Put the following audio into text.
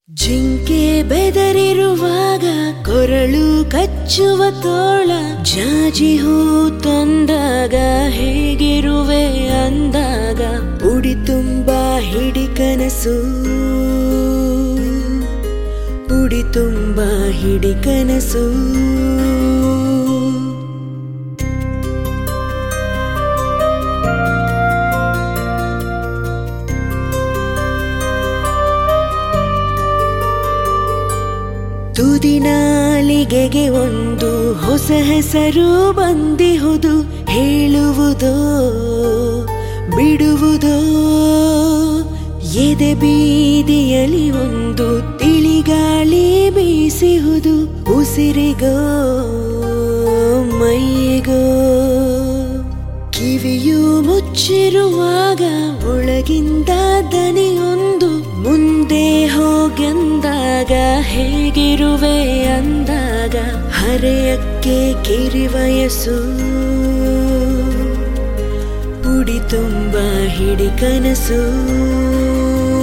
ಜಿಂಕೆ ಬೆದರಿರುವಾಗ ಕೊರಳು ಕಚ್ಚುವ ತೋಳ ಜಾಜಿ ಹೂ ತಂದಾಗ ಹೇಗಿರುವೆ ಅಂದಾಗ ಉಡಿ ತುಂಬ ಹಿಡಿ ಕನಸು ಉಡಿ ತುಂಬ ಹಿಡಿ ಕನಸು ತುದಿನಾಲಿಗೆಗೆ ಒಂದು ಹೊಸ ಹೆಸರು ಬಂದಿಹುದು ಹೇಳುವುದೋ ಬಿಡುವುದೋ ಎದೆ ಬೀದಿಯಲ್ಲಿ ಒಂದು ತಿಳಿಗಾಳಿ ಬೀಸಿಹುದು ಉಸಿರಿಗೋ ಮೈಗೋ ಕಿವಿಯು ಮುಚ್ಚಿರುವಾಗ ಒಳಗಿಂದ ದನಿಯೊಂದು ಮುಂದೆ ಹೋಗೆಂದಾಗ ಹೇಗಿರುವೆ ಅಂದಾಗ ಹರೆಯಕ್ಕೆ ಕಿರಿವಯಸ್ಸು ಉಡಿ ತುಂಬ ಹಿಡಿ ಕನಸು